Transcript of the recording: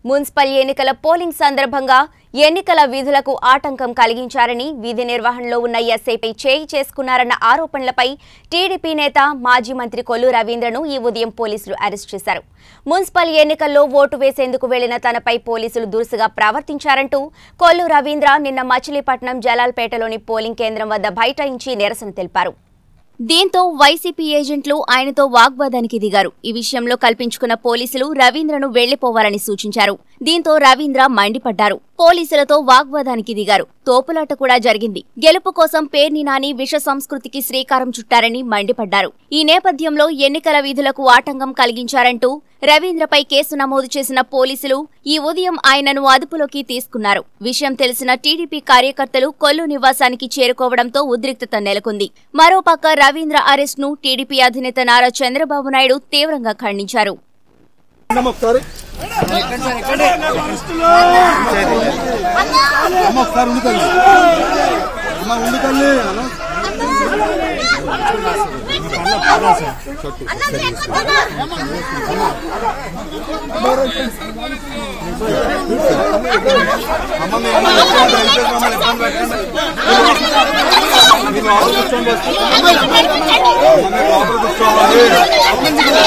Municipal ఎన్నికల polling సందర్భంగా ఎన్నికల విధులకు ఆటంకం కలిగించారని విధి నిర్వహణలో ఉన్న ఎస్ఐపై చేయి చేసుకున్నారన్న ఆరోపణలపై టీడీపీ నేత మాజీ మంత్రి కొల్లు రవీంద్రను ఈ ఉదయం పోలీసులు అరెస్ట్ చేశారు మున్సిపల్ ఎన్నికల్లో ఓటు వేసేందుకు వెళ్లిన తనపై పోలీసులు దురుసుగా ప్రవర్తించారంటూ కొల్లు రవీంద్ర నిన్న మచిలీపట్నం జలాల్పేటలోని పోలింగ్ కేంద్రం వద్ద బైఠాయించి నిరసన తెలిపారు దీంతో వైసీపీ ఏజెంట్లు ఆయనతో వాగ్వాదానికి దిగారు ఈ విషయంలో కల్పించుకున్న పోలీసులు రవీంద్రను వెళ్లిపోవాలని సూచించారు దీంతో రవీంద్ర మండిపడ్డారు పోలీసులతో వాగ్వాదానికి దిగారు తోపులాట కూడా జరిగింది గెలుపు కోసం పేర్ని నాని విష సంస్కృతికి శ్రీకారం చుట్టారని మండిపడ్డారు ఈ నేపథ్యంలో ఎన్నికల విధులకు ఆటంకం కలిగించారంటూ రవీంద్రపై కేసు నమోదు చేసిన పోలీసులు ఈ ఉదయం ఆయనను అదుపులోకి తీసుకున్నారు విషయం తెలిసిన టీడీపీ కార్యకర్తలు కొల్లు నివాసానికి చేరుకోవడంతో ఉద్రిక్తత నెలకొంది మరోపక్క రవీంద్ర అరెస్ట్ ను టీడీపీ అధినేత నారా చంద్రబాబు నాయుడు తీవ్రంగా ఖండించారు అమ్మ ఒకసారి అమ్మ ఒకసారి ఉండు తల్లి అమ్మ ఉండు తల్లి అన్న. అమ్మ మీ అమ్మ ఎక్కడ దయచేసి మమ్మల్ని ఇబ్బంది పెట్టండి. మీరు లోపల కూర్చోండి. అమ్మ మీరు లోపల కూర్చోవాలి